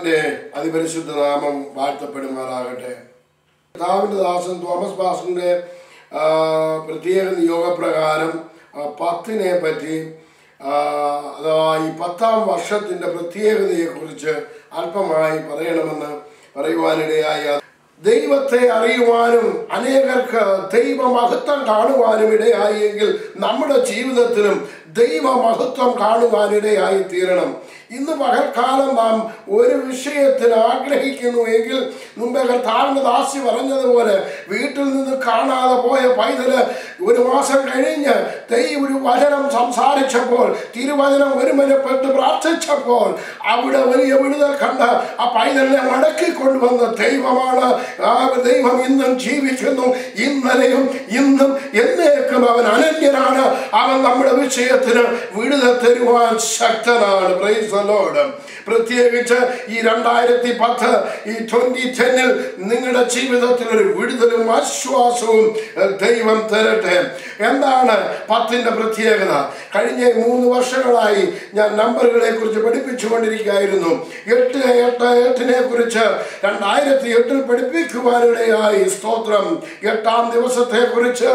കർത്താവിന്റെ അതിപരിശുദ്ധ നാമം വാഴ്ത്തപ്പെടുമാറാകട്ടെ കർത്താവിന്റെ ദാസൻ തോമസ് ബാസിന്റെ ആ, പ്രത്യേക നിയോഗപ്രകാരം ആ, പത്തിനെ പറ്റി ആ, അഥവാ ഈ പത്താം വർഷത്തിന്റെ പ്രത്യേകതയെക്കുറിച്ച് അല്പമായി പറയണമെന്ന് പറയുവാനിടയായ ദൈവത്തെ അറിയുവാനും അനേകർക്ക് ദൈവമഹത്വം കാണുവാനും ഇടയായി എങ്കിൽ നമ്മുടെ ജീവിതത്തിലും ദൈവമഹത്വം കാണുവാനിടയായി തീരണം ഇന്ന് പകൽക്കാലം നാം ഒരു വിഷയത്തിൽ ആഗ്രഹിക്കുന്നു എങ്കിൽ മുമ്പേ കർത്താവിന്റെ ദാസി പറഞ്ഞതുപോലെ വീട്ടിൽ നിന്ന് കാണാതെ പോയ പൈതല് ഒരു മാസം കഴിഞ്ഞ് ദൈവം ഒരു വചനം സംസാരിച്ചപ്പോൾ തിരുവചനം ഒരുമനപ്പെട്ട് പ്രാർത്ഥിച്ചപ്പോൾ അവിടെ വലിയ വിടുതൽ കണ്ട് ആ പൈതലിനെ മടക്കി കൊണ്ടുവന്ന ദൈവമാണ് ആ ദൈവം ഇന്നും ജീവിക്കുന്നു ഇന്നലെയും ഇന്നും എന്നേക്കും അവൻ അനന്യനാണ് അവൻ നമ്മുടെ വിഷയത്തിന് വിടുതൽ തരുവാൻ ശക്തനാണ് പ്രൈസ് ലോഡ് പ്രത്യേകിച്ച് ഈ രണ്ടായിരത്തി പത്ത് ഈ ട്വന്റി ടെന്നിൽ നിങ്ങളുടെ ജീവിതത്തിൽ ഒരു വിടുതലും ആശ്വാസവും ഏഹ്, ദൈവം തരട്ടെ എന്താണ് പത്തിന്റെ പ്രത്യേകത കഴിഞ്ഞ മൂന്ന് വർഷങ്ങളായി ഞാൻ നമ്പറുകളെ കുറിച്ച് പഠിപ്പിച്ചുകൊണ്ടിരിക്കുകയായിരുന്നു എട്ട് എട്ട് എട്ടിനെ കുറിച്ച് രണ്ടായിരത്തി എട്ടിൽ പഠിപ്പിക്കുവാനിടയായി സ്തോത്രം എട്ടാം ദിവസത്തെ കുറിച്ച്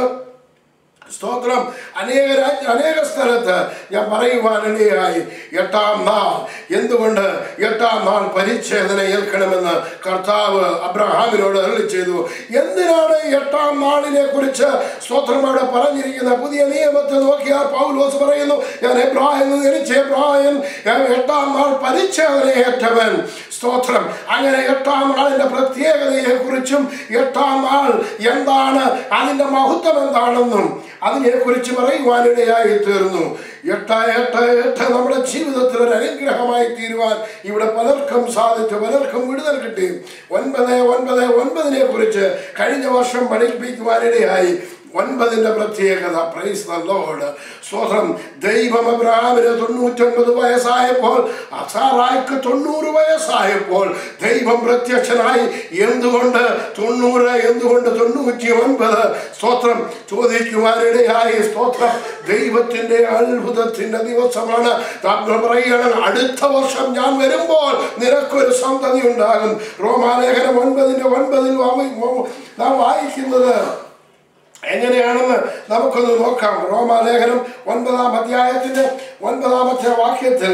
സ്തോത്രം അനേക രാജ്യ അനേക സ്ഥലത്ത് ഞാൻ പറയുവാനിടയായി എട്ടാം നാൾ എന്തുകൊണ്ട് എട്ടാം നാൾ പരിച്ഛേദന ഏൽക്കണമെന്ന് കർത്താവ് അബ്രഹാമിനോട് അരുളി ചെയ്തു എന്തിനാണ് ഈ എട്ടാം നാളിനെ കുറിച്ച് സ്തോത്രം അവിടെ പറഞ്ഞിരിക്കുന്ന പുതിയ നിയമത്തിൽ നോക്കിയാൽ പൗലോസ് പറയുന്നു ഞാൻ എബ്രാഹിം ജനിച്ച എബ്രാഹിം ഞാൻ എട്ടാം നാൾ പരിച്ഛേദന ഏറ്റവൻ സ്തോത്രം അങ്ങനെ എട്ടാം നാളിന്റെ പ്രത്യേകതയെ കുറിച്ചും എട്ടാം നാൾ എന്താണ് അതിന്റെ മഹത്വം എന്താണെന്നും അതിനെക്കുറിച്ച് പറയുവാനിടയായി തീർന്നു എട്ട എട്ട എട്ട് നമ്മുടെ ജീവിതത്തിൽ ഒരു അനുഗ്രഹമായി തീരുവാൻ ഇവിടെ പലർക്കും സാധിച്ചു പലർക്കും വിടുതൽ കിട്ടി ഒൻപത് ഒൻപത് ഒൻപതിനെ കുറിച്ച് കഴിഞ്ഞ വർഷം പഠിപ്പിക്കുവാനിടയായി ഒൻപതിന്റെ പ്രത്യേകത പ്രൈസ് ദ ലോർഡ് സ്വതം ദൈവം അബ്രഹാമിന് തൊണ്ണൂറ്റൊൻപത് വയസ്സായപ്പോൾ അസാറായിക്ക് തൊണ്ണൂറ് വയസ്സായപ്പോൾ ദൈവം പ്രത്യക്ഷനായി എന്തുകൊണ്ട് തൊണ്ണൂറ് എന്തുകൊണ്ട് തൊണ്ണൂറ്റി ഒൻപത് സ്തോത്രം ചോദിക്കുവാനിടയായി സ്തോത്രം ദൈവത്തിന്റെ അത്ഭുതത്തിന്റെ ദിവസമാണ് നമ്മൾ പറയണം അടുത്ത വർഷം ഞാൻ വരുമ്പോൾ നിനക്കൊരു സന്തതി ഉണ്ടാകും റോമാലേഖനം ഒൻപതിന്റെ ഒൻപതിൽ വായി- നാം വായിക്കുന്നത് എങ്ങനെയാണെന്ന് നമുക്കൊന്ന് നോക്കാം റോമാലേഖനം ഒൻപതാം അധ്യായത്തിന്റെ ഒൻപതാമത്തെ വാക്യത്തിൽ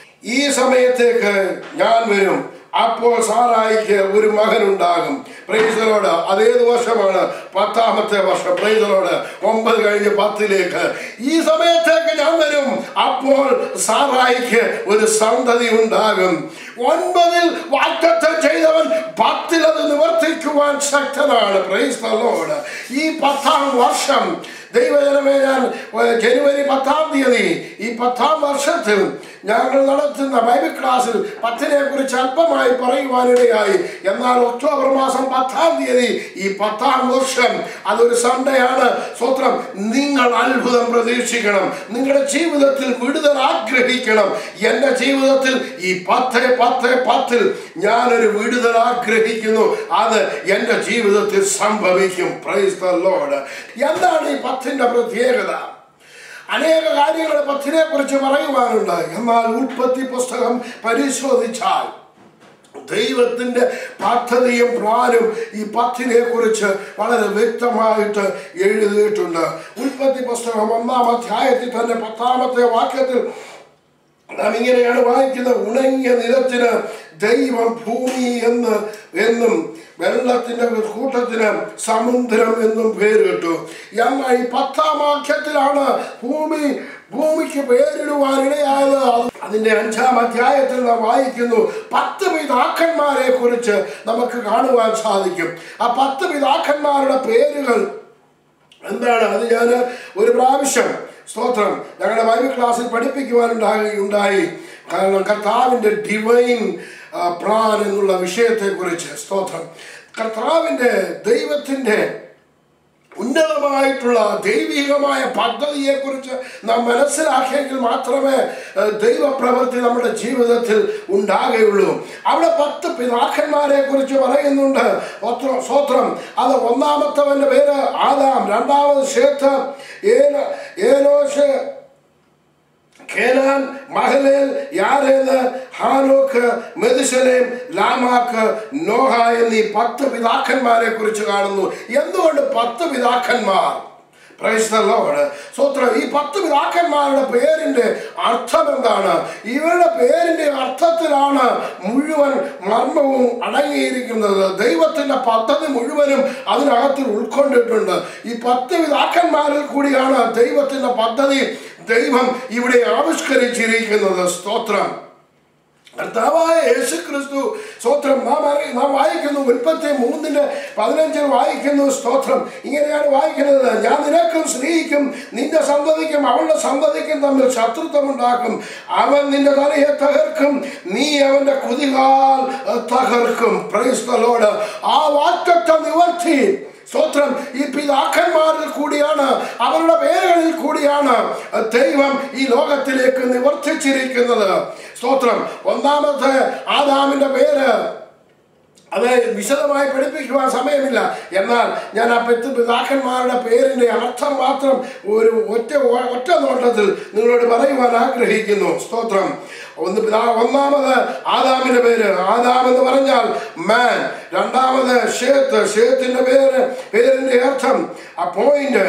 ഈ സമയത്തേക്ക് ഞാൻ വരും അപ്പോൾ സാറായിക്ക് ഒരു മകൻ ഉണ്ടാകും പ്രൈസലോട് അതേത് വർഷമാണ് പത്താമത്തെ വർഷം പ്രൈസലോട് ഒമ്പത് കഴിഞ്ഞ് പത്തിലേക്ക് ഈ സമയത്തേക്ക് ഞാൻ വരും അപ്പോൾ സാറായിക്ക് ഒരു സന്തതി ഉണ്ടാകും ഒൻപതിൽ വാക്തത്വം ചെയ്തവൻ പത്തിൽ അത് നിവർത്തിക്കുവാൻ ശക്തനാണ് പ്രൈസ് ദ ലോർഡ് ഈ പത്താം വർഷം ദൈവജനമേ ഞാൻ ഏഹ്, ജനുവരി പത്താം തീയതി ഈ പത്താം വർഷത്തിൽ ഞങ്ങൾ നടത്തുന്ന ബൈബിൾ ക്ലാസ്സിൽ പത്തിനെ കുറിച്ച് അല്പമായി പറയുവാനിടയായി എന്നാൽ ഒക്ടോബർ മാസം പത്താം തീയതി ഈ പത്താം വർഷം അതൊരു സൺഡേ ആണ് സ്വത്രം നിങ്ങൾ അത്ഭുതം പ്രതീക്ഷിക്കണം നിങ്ങളുടെ ജീവിതത്തിൽ വിടുതൽ ആഗ്രഹിക്കണം എൻ്റെ ജീവിതത്തിൽ ഈ പത്ത് പത്ത് പത്തിൽ ഞാനൊരു വിടുതൽ ആഗ്രഹിക്കുന്നു അത് എൻ്റെ ജീവിതത്തിൽ സംഭവിക്കും പ്രൈസ് ദ ലോർഡ് എന്താണ് ഈ പത്തിന്റെ പ്രത്യേകത അനേക കാര്യങ്ങൾ പത്തിനെ കുറിച്ച് പറയുവാനുണ്ട് എന്നാൽ ഉൽപ്പത്തി പുസ്തകം പരിശോധിച്ചാൽ ദൈവത്തിന്റെ പദ്ധതിയും പ്ലാനും ഈ പത്തിനെ കുറിച്ച് വളരെ വ്യക്തമായിട്ട് എഴുതിയിട്ടുണ്ട് ഉൽപ്പത്തി പുസ്തകം ഒന്നാം അധ്യായത്തിൽ തന്നെ പത്താമത്തെ വാക്യത്തിൽ നാം ഇങ്ങനെയാണ് വായിക്കുന്നത് ഉണങ്ങിയ നിലത്തിന് ദൈവം ഭൂമി എന്ന് എന്നും വെള്ളത്തിന്റെ കൂട്ടത്തിന് സമുദ്രം എന്നും പേരിട്ടു എന്നാൽ ഈ പത്താം വാക്യത്തിലാണ് ഭൂമി ഭൂമിക്ക് പേരിടുവാനിടയായത് അതിന്റെ അഞ്ചാം അധ്യായത്തിൽ നാം വായിക്കുന്നു പത്ത് പിതാക്കന്മാരെ കുറിച്ച് നമുക്ക് കാണുവാൻ സാധിക്കും ആ പത്ത് പിതാക്കന്മാരുടെ പേരുകൾ എന്താണ് അത് ഞാൻ ഒരു പ്രാവശ്യം സ്തോത്രം ഞങ്ങളുടെ ബൈബിൾ ക്ലാസ്സിൽ പഠിപ്പിക്കുവാനുണ്ടായി ഉണ്ടായി കാരണം കർത്താവിൻ്റെ ഡിവൈൻ പ്ലാൻ എന്നുള്ള വിഷയത്തെക്കുറിച്ച് സ്തോത്രം കർത്താവിൻ്റെ ദൈവത്തിൻ്റെ ഉന്നതമായിട്ടുള്ള ദൈവികമായ പദ്ധതിയെക്കുറിച്ച് നാം മനസ്സിലാക്കിയെങ്കിൽ മാത്രമേ ഏഹ്, ദൈവപ്രവൃത്തി നമ്മുടെ ജീവിതത്തിൽ ഉണ്ടാകുകയുള്ളൂ അവിടെ പത്ത് പിതാക്കന്മാരെ കുറിച്ച് പറയുന്നുണ്ട് ഒത്ര- സ്തോത്രം അത് ഒന്നാമത്തവന്റെ പേര് ആദാം രണ്ടാമത് ശേത്ത് ഏന ഏനോഷ് കേനാൻ മഹലേൽ യാരേത് ഹാനോക്ക് മെതുശലേം ലാമാക്ക് നോഹ എന്നീ പത്ത് പിതാക്കന്മാരെ കുറിച്ച് കാണുന്നു എന്തുകൊണ്ട് പത്ത് പിതാക്കന്മാർ Praise the Lord. സ്വത്രം ഈ പത്ത് പിതാക്കന്മാരുടെ പേരിന്റെ അർത്ഥം എന്താണ് ഇവരുടെ പേരിന്റെ അർത്ഥത്തിലാണ് മുഴുവൻ മർമ്മവും അടങ്ങിയിരിക്കുന്നത് ദൈവത്തിന്റെ പദ്ധതി മുഴുവനും അതിനകത്തിൽ ഉൾക്കൊണ്ടിട്ടുണ്ട് ഈ പത്ത് പിതാക്കന്മാരിൽ കൂടിയാണ് ദൈവത്തിന്റെ പദ്ധതി ദൈവം ഇവിടെ ആവിഷ്കരിച്ചിരിക്കുന്നത് സ്തോത്രം കർത്താവായ യേശു ക്രിസ്തു സ്തോത്രം നാം അറി നാം വായിക്കുന്നു ഉൽപ്പത്തി മൂന്നിന്റെ പതിനഞ്ചിൽ വായിക്കുന്നു സ്തോത്രം ഇങ്ങനെയാണ് വായിക്കുന്നത് ഞാൻ നിനക്കും സ്ത്രീക്കും നിന്റെ സന്തതിക്കും അവളുടെ സന്തതിക്കും തമ്മിൽ ശത്രുത്വം ഉണ്ടാക്കും അവൻ നിന്റെ തലയെ തകർക്കും നീ അവന്റെ കുതികാൽ അഹ്, തകർക്കും പ്രൈസ്തലോട് ആ വാറ്റത്തെ നിവർത്തി സ്തോത്രം ഈ പിതാക്കന്മാരിൽ കൂടിയാണ് അവരുടെ പേരുകളിൽ കൂടിയാണ് ദൈവം ഈ ലോകത്തിലേക്ക് നിവർത്തിച്ചിരിക്കുന്നത് സ്തോത്രം ഒന്നാമത്തെ ആദാമിന്റെ പേര് അത് വിശദമായി പഠിപ്പിക്കുവാൻ സമയമില്ല എന്നാൽ ഞാൻ ആ പത്ത് പിതാക്കന്മാരുടെ പേരിന്റെ അർത്ഥം മാത്രം ഒരു ഒറ്റ ഒറ്റ നോട്ടത്തിൽ നിങ്ങളോട് പറയുവാൻ ആഗ്രഹിക്കുന്നു സ്തോത്രം ഒന്ന് പിതാ- ഒന്നാമത് ആദാമിന്റെ പേര് ആദാം എന്ന് പറഞ്ഞാൽ മാൻ രണ്ടാമത് ഷേത്ത് ഷേത്തിന്റെ പേര് പേരിന്റെ അർത്ഥം അപ്പോയിന്റ്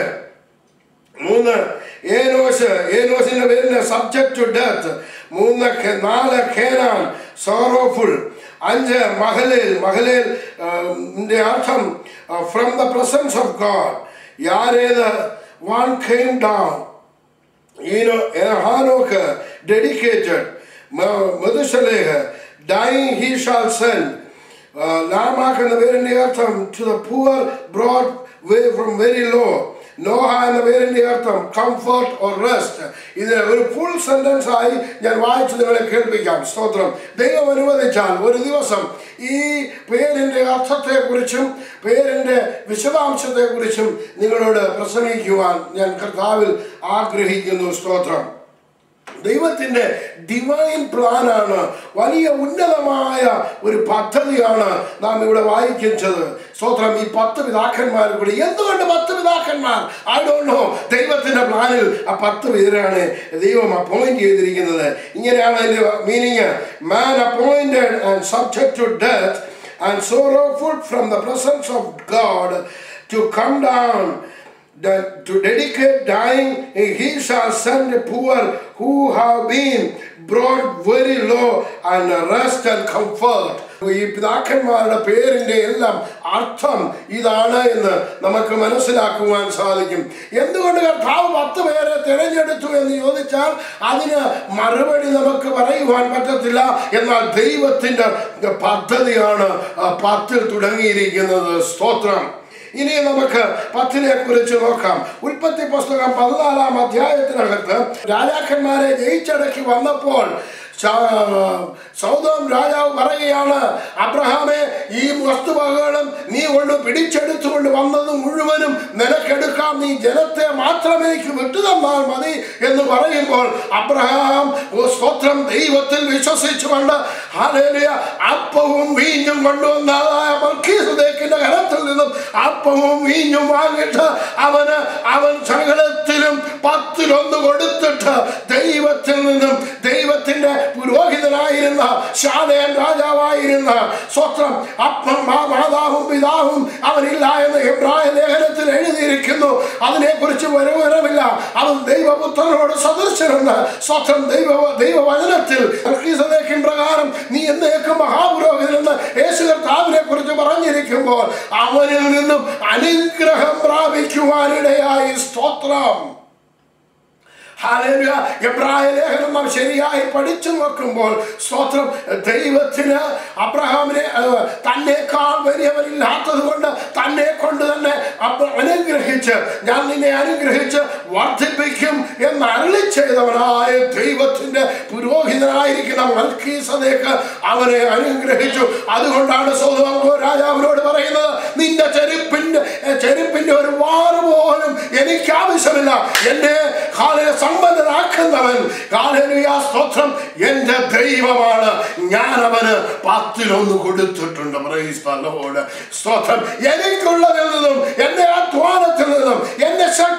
മൂന്ന് ഏനോസ് ഏനോസിന്റെ പേരിന് സബ്ജക്ട് ടു ഡെത്ത് മൂന്ന് ഖെ- നാല് ഖേനാൻ സോറോഫുൾ അഞ്ച് മഹലേൽ മഹലേൽ ന്റെ അർത്ഥം from the presence of God Jared one came down ഈനോ Enoch dedicated Methuselah dying he shall send Lamech എന്ന പേരിന്റെ അർത്ഥം to the poor broad way from very low Noah എന്ന പേരിന്റെ അർത്ഥം കംഫർട്ട് ഓർ റെസ്റ്റ് ഇത് ഒരു ഫുൾ സെന്റൻസ് ആയി ഞാൻ വായിച്ച് നിങ്ങളെ കേൾപ്പിക്കാം സ്തോത്രം ദൈവം അനുവദിച്ചാൽ ഒരു ദിവസം ഈ പേരിന്റെ അർത്ഥത്തെക്കുറിച്ചും പേരിന്റെ വിശദാംശത്തെക്കുറിച്ചും നിങ്ങളോട് പ്രസംഗിക്കുവാൻ ഞാൻ കർത്താവിൽ ആഗ്രഹിക്കുന്നു സ്തോത്രം ദൈവത്തിന്റെ ഡിവൈൻ പ്ലാനാണ് വലിയ ഉന്നതമായ ഒരു പദ്ധതിയാണ് നാം ഇവിടെ വായിക്കുന്നത് സ്തോത്രം ഈ പത്ത് പിതാക്കന്മാർ കൂടി എന്തുകൊണ്ട് പത്ത് പിതാക്കന്മാർ ഐ ഡോണ്ട് നോ ദൈവത്തിന്റെ പ്ലാനിൽ ആ പത്ത് പേരാണ് ദൈവം അപ്പോയിന്റ് ചെയ്തിരിക്കുന്നത് ഇങ്ങനെയാണ് അതിന്റെ meaning man appointed and subject to death and sorrowful from the presence of God to come down that to dedicate dying, he shall send the poor who have been brought very low and rest and comfort. ഈ പിതാക്കന്മാരുടെ പേരിന്റെ എല്ലാം അർത്ഥം ഇതാണ് എന്ന് നമുക്ക് മനസ്സിലാക്കുവാൻ സാധിക്കും എന്തുകൊണ്ട് കർത്താവ് പത്ത് പേരെ തിരഞ്ഞെടുത്തു എന്ന് ചോദിച്ചാൽ അതിന് മറുപടി നമുക്ക് പറയുവാൻ പറ്റത്തില്ല എന്നാൽ ദൈവത്തിന്റെ പദ്ധതിയാണ് ആ പത്തിൽ തുടങ്ങിയിരിക്കുന്നത് സ്തോത്രം ഇനി നമുക്ക് പത്തിനെ കുറിച്ച് നോക്കാം ഉൽപ്പത്തി പുസ്തകം പതിനാലാം അധ്യായത്തിനകത്ത് രാജാക്കന്മാരെ ജയിച്ചടക്കി വന്നപ്പോൾ സൗദം രാജാവ് പറയുകയാണ് അബ്രഹാമെ ഈ വസ്തുവകകളും നീ കൊണ്ട് പിടിച്ചെടുത്തുകൊണ്ട് വന്നത് മുഴുവനും നിനക്കെടുക്കാം നീ ജനത്തെ മാത്രം എനിക്ക് വിട്ടുതന്നാൽ മതി എന്ന് പറയുമ്പോൾ അബ്രഹാം ഓ സ്തോത്രം ദൈവത്തിൽ വിശ്വസിച്ചുകൊണ്ട് ഹാലേലിയ അപ്പവും വീഞ്ഞും കൊണ്ടുവന്നതായ മർക്കീസുദേക്കിന്റെ കരത്തിൽ നിന്നും അപ്പവും വീഞ്ഞും വാങ്ങിയിട്ട് അവന് അവൻ സകലത്തിലും പത്തിലൊന്ന് കൊടുത്തിട്ട് ദൈവത്തിൽ നിന്നും ദൈവത്തിന്റെ പുരോഹിതനായിരുന്ന ശാലയൻ രാജാവായിരുന്ന സ്വത്രം അപ്പം മാ- മാതാവും പിതാവും അവനില്ല എന്ന് എബ്രായ ലേഖനത്തിൽ എഴുതിയിരിക്കുന്നു അതിനെക്കുറിച്ച് വിവരമില്ല അവൻ ദൈവപുത്രനോട് സദൃശനെന്ന് സ്വത്രം ദൈവ ദൈവവചനത്തിൽ മൽക്കീസദേക്കിൻ പ്രകാരം നീ എന്നേക്കും മഹാപുരോഹിതനെന്ന് യേശു കർത്താവിനെ കുറിച്ച് പറഞ്ഞിരിക്കുമ്പോൾ അവനിൽ നിന്നും അനുഗ്രഹം പ്രാപിക്കുവാനിടയായി സ്തോത്രം ഹാലേലുയ എബ്രായ ലേഖനം നാം ശരിയായി പഠിച്ചു നോക്കുമ്പോൾ സ്തോത്രം ദൈവത്തിന് അബ്രഹാമിനെ അഹ്, തന്നേക്കാൾ വലിയവരില്ലാത്തത് കൊണ്ട് തന്നെ കൊണ്ട് തന്നെ അബ്ര- അനുഗ്രഹിച്ച് ഞാൻ നിന്നെ അനുഗ്രഹിച്ച് വർദ്ധിപ്പിക്കും എന്ന് അരളി ചെയ്തവനായ ദൈവത്തിന്റെ പുരോഹിതനായിരിക്കുന്ന മൽക്കീസതേക്ക് അവനെ അനുഗ്രഹിച്ചു അതുകൊണ്ടാണ് സോതമോ രാജാവിനോട് പറയുന്നത് നിന്റെ ചെരുപ്പിന്റെ ചെരുപ്പിന്റെ ഒരു വാറ് പോലും എനിക്ക് ആവശ്യമില്ല എന്നെ കാലിൽ സമ്പന്നനാക്കുന്നവൻ കാലനുയ സ്തോത്രം എന്റെ ദൈവമാണ് ഞാൻ അവന് പത്തിലൊന്ന് കൊടുത്തിട്ടുണ്ട് Praise the Lord. സ്തോത്രം എനിക്കുള്ളതിൽ നിന്നും എന്റെ അധ്വാനത്തിൽ നിന്നും എന്റെ ശക്തിയിൽ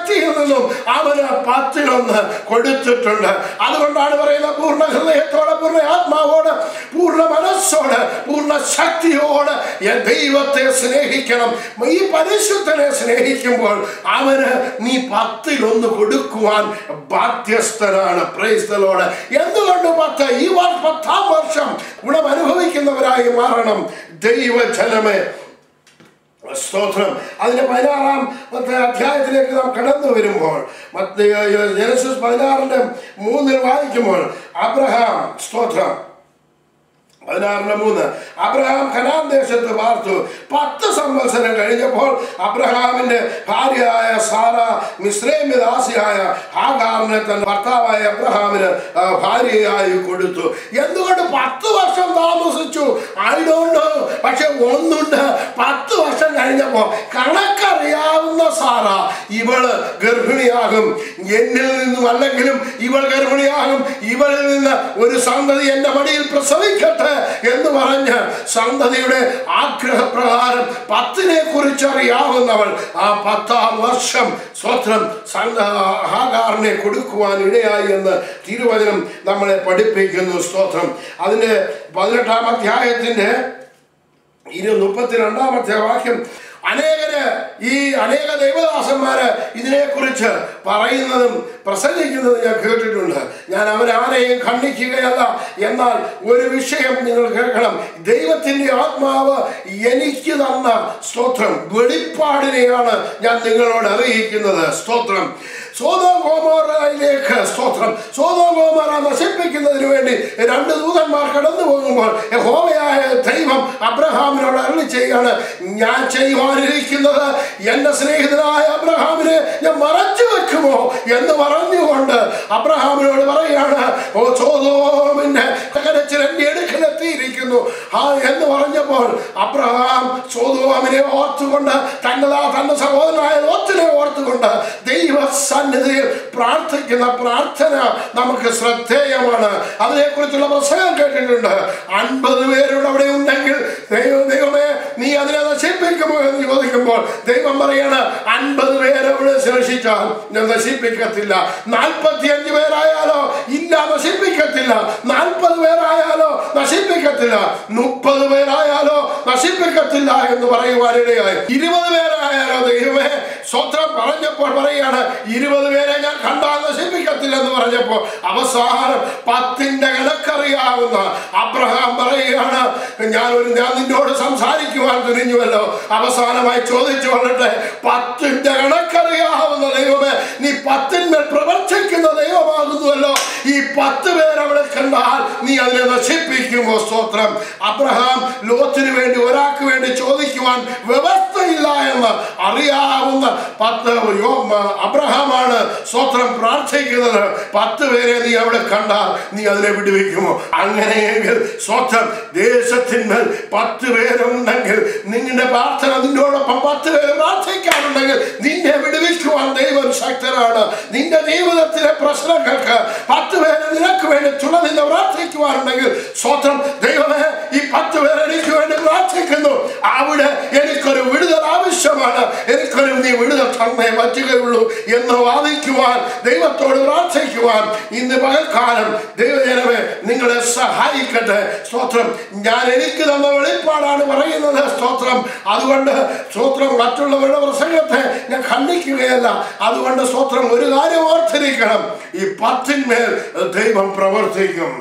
നിന്നും അവന് പത്തിലൊന്ന് കൊടുത്തിട്ടുണ്ട് അതുകൊണ്ടാണ് പറയുന്നത് പൂർണ്ണ ഹൃദയത്തോടെ പൂർണ്ണ ആത്മാവോട് പൂർണ്ണ മനസ്സോട് പൂർണ്ണ ശക്തിയോട് ഞാൻ ദൈവത്തെ സ്നേഹിക്കണം ഈ പരിശുദ്ധനെ സ്നേഹിക്കുമ്പോൾ അവന് നീ പത്തിലൊന്ന് കൊടുക്കുവാൻ ബാധ്യസ്ഥനാണ് പ്രൈസ്തലോട് എന്തുകൊണ്ട് പത്ത് ഈ വർ- പത്താം വർഷം ഗുണം അനുഭവിക്കുന്നവരായി മാറണം ദൈവജനമേ സ്തോത്രം അതിന്റെ പതിനാറാം മറ്റേ അധ്യായത്തിലേക്ക് നാം കടന്നു വരുമ്പോൾ മറ്റേ ജനസിസ് പതിനാറിന്റെ മൂന്നിൽ വായിക്കുമ്പോൾ അബ്രഹാം സ്തോത്രം പതിനാറിന് മൂന്ന് അബ്രഹാം കനാൻ ദേശത്ത് പാർത്തു പത്ത് സംവത്സരം കഴിഞ്ഞപ്പോൾ അബ്രഹാമിന്റെ ഭാര്യയായ സാറ മിശ്രേമ്യ ദാസിയായ ഹാഗാറിനെ തന്റെ ഭർത്താവായ അബ്രഹാമിന് ആ, ഭാര്യയായി കൊടുത്തു എന്തുകൊണ്ട് പത്ത് വർഷം താമസിച്ചു ആയതുകൊണ്ട് പക്ഷെ ഒന്നുണ്ട് പത്ത് വർഷം കഴിഞ്ഞപ്പോൾ കണക്കറിയാവുന്ന സാറ ഇവള് ഗർഭിണിയാകും എന്നിൽ നിന്നും അല്ലെങ്കിലും ഇവൾ ഗർഭിണിയാകും ഇവളിൽ നിന്ന് ഒരു സന്തതി എന്റെ മടിയിൽ പ്രസവിക്കട്ടെ എന്ന് പറഞ്ഞ് സന്തതിയുടെ ആഗ്രഹപ്രകാരം പത്തിനെ കുറിച്ച് അറിയാവുന്നവൾ ആ പത്താം വർഷം സ്വത്രം സന്ത- ഹാഗാറിനെ കൊടുക്കുവാൻ ഇടയായി എന്ന് തിരുവചനം നമ്മളെ പഠിപ്പിക്കുന്നു സ്തോത്രം അതിന്റെ പതിനെട്ടാം അധ്യായത്തിന്റെ ഇരു മുപ്പത്തിരണ്ടാമത്തെ വാക്യം അനേകര് ഈ അനേക ദൈവദാസന്മാര് ഇതിനെക്കുറിച്ച് പറയുന്നതും പ്രസംഗിക്കുന്നതും ഞാൻ കേട്ടിട്ടുണ്ട് ഞാൻ അവരാരെയും ഖണ്ഡിക്കുകയല്ല എന്നാൽ ഒരു വിഷയം നിങ്ങൾ കേൾക്കണം ദൈവത്തിന്റെ ആത്മാവ് എനിക്ക് തന്ന സ്തോത്രം വെളിപ്പാടിനെയാണ് ഞാൻ നിങ്ങളോട് അറിയിക്കുന്നത് സ്തോത്രം സോതോഗോമോറയിലേക്ക് സ്തോത്രം സോതോഗോമോറ നശിപ്പിക്കുന്നതിന് വേണ്ടി രണ്ട് ദൂതന്മാർ കടന്നു പോകുമ്പോൾ യഹോവയായ ദൈവം അബ്രഹാമിനോട് അരളി ചെയ്യാണ് ഞാൻ ചെയ്യുവാനിരിക്കുന്നത് എന്റെ സ്നേഹിതനായ അബ്രഹാമിനെ ഞാൻ മറച്ചു വെക്കുമോ എന്ന് പറഞ്ഞുകൊണ്ട് അബ്രഹാമിനോട് പറയാണ് ഓ സോതോമിന്റെ കരച്ചിൽ എന്റെ അടുക്കലെത്തിയിരിക്കുന്നു ആ എന്ന് പറഞ്ഞപ്പോൾ അബ്രഹാം സോതോമിനെ ഓർത്തുകൊണ്ട് തന്നതാ തന്റെ സഹോദരനായ ലോത്തിനെ ഓർത്തുകൊണ്ട് ദൈവ സന്നിധിയിൽ പ്രാർത്ഥിക്കുന്ന പ്രാർത്ഥന നമുക്ക് ശ്രദ്ധേയമാണ് അതിനെക്കുറിച്ചുള്ള പ്രസംഗം കേട്ടിട്ടുണ്ട് അൻപത് പേരോട് അവിടെ ഉണ്ടെങ്കിൽ ദൈവ ദൈവമേ നീ അതിനെ നശിപ്പിക്കുമോ എന്ന് ചോദിക്കുമ്പോൾ ദൈവം പറയാണ് അൻപത് പേരെ അവിടെ ശേഷിച്ചാൽ ഞാൻ നശിപ്പിക്കത്തില്ല നാൽപ്പത്തി അഞ്ച് പേരായാലോ ഇല്ല നശിപ്പിക്കത്തില്ല നാൽപ്പത് പേരായാലോ നശിപ്പിക്കത്തില്ല മുപ്പത് പേരായാലോ നശിപ്പിക്കത്തില്ല എന്ന് പറയുവാനിടയായി ഇരുപത് പേരായാലോ ദൈവമേ സ്വത്രം പറഞ്ഞപ്പോൾ പറയാണ് ഇരുപത് പേരെ ഞാൻ കണ്ടാൽ നശിപ്പിക്കത്തില്ല എന്ന് പറഞ്ഞപ്പോൾ അവസാനം പത്തിന്റെ കണക്കറിയാവുന്ന അബ്രഹാം പറയുകയാണ് ഞാൻ ഒരു ഞാൻ നിന്നോട് സംസാരിക്കുവാൻ തുനിഞ്ഞുവല്ലോ അവസാനമായി ചോദിച്ചു കൊള്ളട്ടെ പത്തിന്റെ കണക്കറിയാവുന്ന ദൈവമേ നീ പത്തിന്മേൽ പ്രവർത്തിക്കുന്ന ദൈവമാകുന്നുവല്ലോ ഈ പത്ത് പേർ അവിടെ കണ്ടാൽ നീ അതിനെ നശിപ്പിക്കുമോ സ്തോത്രം അബ്രഹാം ലോത്തിന് വേണ്ടി ഒരാൾക്ക് വേണ്ടി ചോദിക്കുവാൻ വ്യവസ്ഥയില്ല എന്ന് അറിയാവുന്ന പത്ത് യോ- അബ്രഹാമാണ് സ്തോത്രം പ്രാർത്ഥിക്കുന്നത് പത്ത് പേരെ നീ അവിടെ കണ്ടാൽ നീ അതിനെ വിടുവിക്കുമോ അങ്ങനെയെങ്കിൽ സ്വത്രം ദേശത്തിന്മേൽ പത്ത് പേരുണ്ടെങ്കിൽ നിങ്ങളുടെ പ്രാർത്ഥന നിന്നോടൊപ്പം പത്ത് പേര് പ്രാർത്ഥിക്കാറുണ്ടെങ്കിൽ നിന്നെ വിടുവിക്കുവാൻ ദൈവം ശക്തനാണ് നിന്റെ ജീവിതത്തിലെ പ്രശ്നങ്ങൾക്ക് പത്ത് പേര് നിനക്ക് വേണ്ടി തുണനിന്ന് പ്രാർത്ഥിക്കുവാനുണ്ടെങ്കിൽ സ്വത്രം ദൈവമേ ഈ പത്ത് പേര് എനിക്ക് വേണ്ടി പ്രാർത്ഥിക്കുന്നു അവിടെ എനിക്കൊരു വിടുതൽ ആവശ്യമാണ് എനിക്കൊരു നീ വിടുതൽ തന്നേ പറ്റുകയുള്ളൂ എന്ന് വാദിക്കുവാൻ ദൈവത്തോട് പ്രാർത്ഥിക്കുവാൻ ഇന്ന് പകൽക്കാലം ദൈവജനമേ നിങ്ങളെ സഹായിക്കട്ടെ സ്തോത്രം ഞാൻ എനിക്ക് തന്ന വെളിപ്പാടാണ് പറയുന്നത് സ്തോത്രം അതുകൊണ്ട് സ്തോത്രം മറ്റുള്ളവരുടെ പ്രസംഗത്തെ ഞാൻ ഖണ്ഡിക്കുകയല്ല അതുകൊണ്ട് സ്തോത്രം ഒരു കാര്യം ഓർത്തിരിക്കണം ഈ പത്തിന്മേൽ ദൈവം പ്രവർത്തിക്കും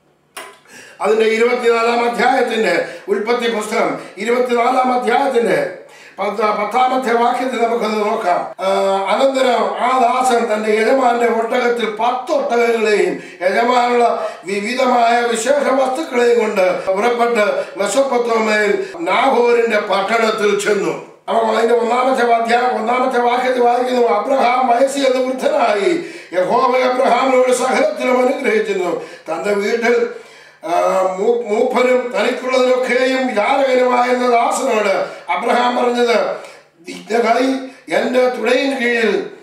അതിന്റെ ഇരുപത്തിനാലാം അധ്യായത്തിന്റെ ഉൽപ്പത്തി പുസ്തകം ഇരുപത്തിനാലാം അധ്യായത്തിന്റെ പത്ത് പത്താമത്തെ വാക്യത്തിൽ നമുക്കത് നോക്കാം ആ, അനന്തരം ആ ദാസൻ തന്റെ യജമാന്റെ ഒട്ടകത്തിൽ പത്ത് ഒട്ടകങ്ങളെയും യജമാനുള്ള വിവിധമായ വിശേഷ വസ്തുക്കളെയും കൊണ്ട് പുറപ്പെട്ട് മെസ്സൊപ്പത്തോമയിൽ നാഹോരിന്റെ പട്ടണത്തിൽ ചെന്നു അപ്പോൾ അതിന്റെ ഒന്നാമത്തെ അധ്യായം ഒന്നാമത്തെ വാക്യത്തിൽ വായിക്കുന്നു അബ്രഹാം വയസ്സിൽ എന്ന് വൃദ്ധനായി യഹോവ അബ്രഹാമിനോട് സഹനത്തിലും അനുഗ്രഹിക്കുന്നു തന്റെ വീട്ടിൽ ആ, മൂ- മൂപ്പനും തനിക്കുള്ളതിനൊക്കെയും യാചകനുമായിരുന്ന ദാസനോട് അബ്രഹാം പറഞ്ഞത് ദിഗ്ധകായി എൻ്റെ തുടയിൻ കീഴിൽ